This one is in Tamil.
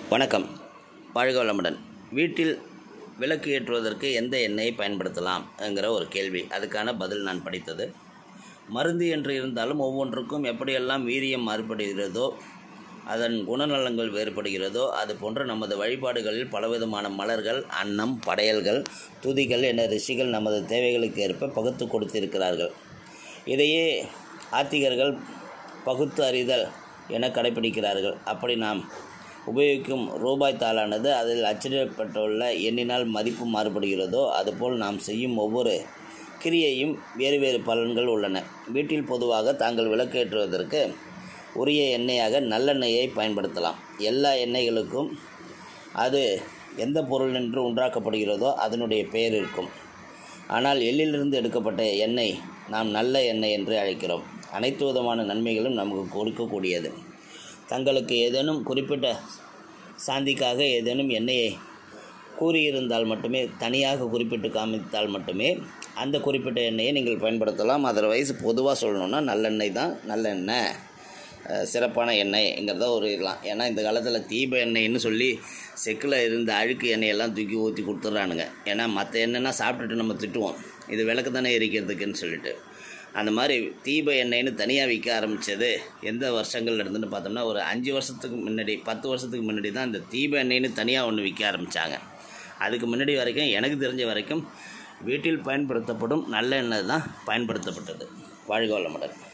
வணக்கம் வாழ்க வளமுடன் வீட்டில் விளக்கு ஏற்றுவதற்கு எந்த எண்ணெயை பயன்படுத்தலாம் என்கிற ஒரு கேள்வி அதுக்கான பதில் நான் படித்தது மருந்து என்று இருந்தாலும் ஒவ்வொன்றுக்கும் எப்படியெல்லாம் வீரியம் மாறுபடுகிறதோ அதன் குணநலங்கள் வேறுபடுகிறதோ அது போன்று நமது வழிபாடுகளில் பலவிதமான மலர்கள் அன்னம் படையல்கள் துதிகள் என ரிஷிகள் நமது தேவைகளுக்கு ஏற்ப பகுத்து கொடுத்திருக்கிறார்கள் இதையே ஆத்திகர்கள் பகுத்து அறிதல் என கடைபிடிக்கிறார்கள் அப்படி நாம் உபயோகிக்கும் ரூபாய் தாளானது அதில் அச்சிடப்பட்டுள்ள எண்ணினால் மதிப்பு மாறுபடுகிறதோ அதுபோல் நாம் செய்யும் ஒவ்வொரு கிரியையும் வேறு வேறு பலன்கள் உள்ளன வீட்டில் பொதுவாக தாங்கள் விளக்கேற்றுவதற்கு உரிய எண்ணெயாக நல்லெண்ணெயை பயன்படுத்தலாம் எல்லா எண்ணெய்களுக்கும் அது எந்த பொருள் நின்று உண்டாக்கப்படுகிறதோ அதனுடைய பெயர் இருக்கும் ஆனால் எள்ளிலிருந்து எடுக்கப்பட்ட எண்ணெய் நாம் நல்ல எண்ணெய் என்று அழைக்கிறோம் அனைத்து விதமான நன்மைகளும் நமக்கு கொடுக்கக்கூடியது தங்களுக்கு ஏதேனும் குறிப்பிட்ட சாந்திக்காக ஏதேனும் எண்ணெயை கூறியிருந்தால் மட்டுமே தனியாக குறிப்பிட்டு காமித்தால் மட்டுமே அந்த குறிப்பிட்ட எண்ணெயை நீங்கள் பயன்படுத்தலாம் அதர்வைஸ் பொதுவாக சொல்லணுன்னா நல்லெண்ணெய் தான் நல்லெண்ணெய் அஹ், சிறப்பான எண்ணெய்ங்கிறத ஒரு இதெல்லாம் ஏன்னா இந்த காலத்தில் தீப எண்ணெய்னு சொல்லி செக்கில் இருந்த அழுக்கு எண்ணெயெல்லாம் தூக்கி ஊற்றி கொடுத்துட்றானுங்க ஏன்னா மற்ற எண்ணெய்னா சாப்பிட்டுட்டு நம்ம திட்டுவோம் இது விளக்கு தானே எரிக்கிறதுக்குன்னு சொல்லிட்டு அந்த மாதிரி தீப எண்ணெய்னு தனியாக விற்க ஆரம்பித்தது எந்த வருஷங்கள் இருந்துன்னு பார்த்தோம்னா ஒரு அஞ்சு வருஷத்துக்கு முன்னாடி பத்து வருஷத்துக்கு முன்னாடி தான் இந்த தீப எண்ணெய்னு தனியாக ஒன்று விற்க ஆரம்பித்தாங்க அதுக்கு முன்னாடி வரைக்கும் எனக்கு தெரிஞ்ச வரைக்கும் வீட்டில் பயன்படுத்தப்படும் நல்ல எண்ணெய் தான் பயன்படுத்தப்பட்டது வாழ்க வளமுடன்